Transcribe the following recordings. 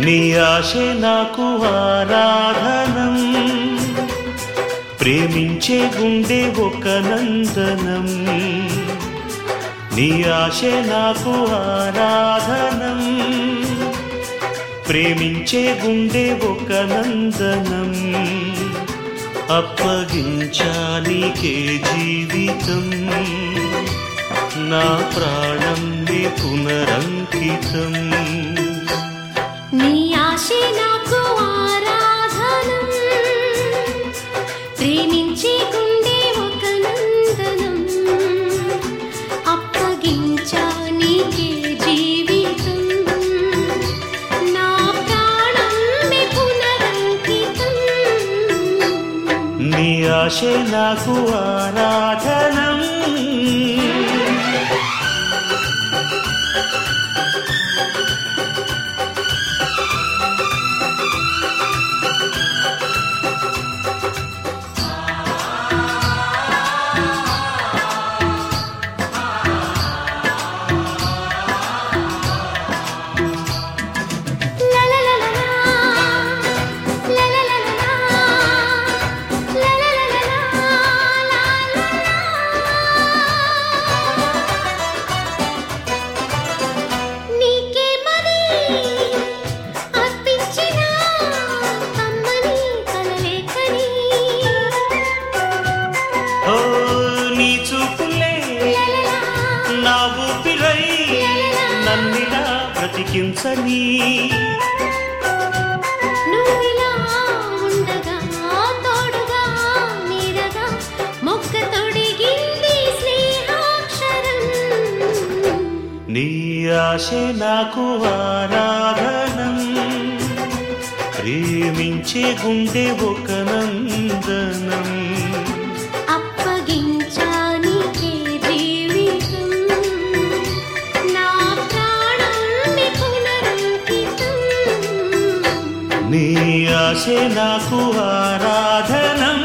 నీ ఆశే నాకు ఆరాధనం ప్రేమించే గుండె ఒక నందనం నీ ఆశే నాకు ఆరాధనం ప్రేమించే గుండె ఒక నందనం అప్పగించానికే జీవితం నా ప్రాణం నీ పునరంకితం నీ ఆశే నాకు ఆరాధనం ప్రేమించే గుండె ఒక నందనం అప్పగించా నీకే జీవితం నా ప్రాణం నీ పునరంకితం నీ ఆశే నాకు ఆరాధనం La la la la la. La la la la la. La la la la la. La la la. నీకే మరి అర్పించిన కమ్మని కలలేఖని. ఓ నీ చూపులే La la la. నా ఊపిరై నన్నిలా బ్రతికించని నువ్విలా ఉండగా తోడుగా నీడగా మొక్క తొడిగింది స్నేహాక్షరం నీ ఆశే నాకు ఆరాధనం ప్రేమించే గుండె ఒక నందనం అప్పగించానికే జీవితం నా ప్రాణం నీ పునరంకితం నీ ఆశే నాకు ఆరాధనం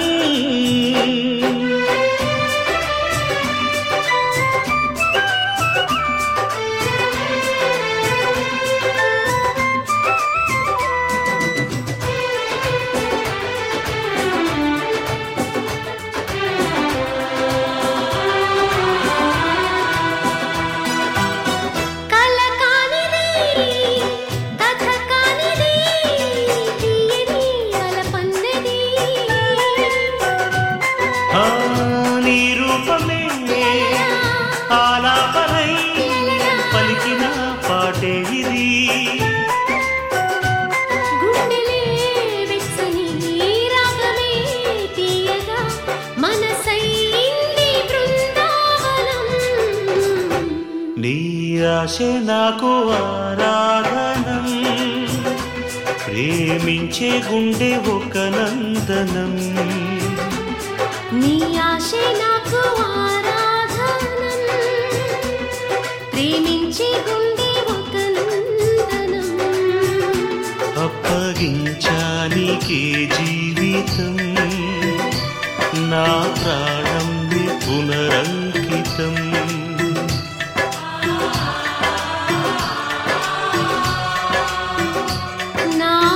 కల కానిది కథ కానిది తీయని అలపన్నది ఆ, నీ రూపమే ఆలాపనై పలికిన పాటే ఇది గుండెలే వెచ్చని రాగమే తీయగా మనసైంది బృందావనం నీ ఆశే నాకు ఆరాధనం ప్రేమించే గుండె ఒక నందనం నీ ఆశే నాకు ఆరాధనం ప్రేమించే గుండె ఒక నందనం అప్పగించానికే జీవితం నా ప్రాణం నీ పునరంకితం నా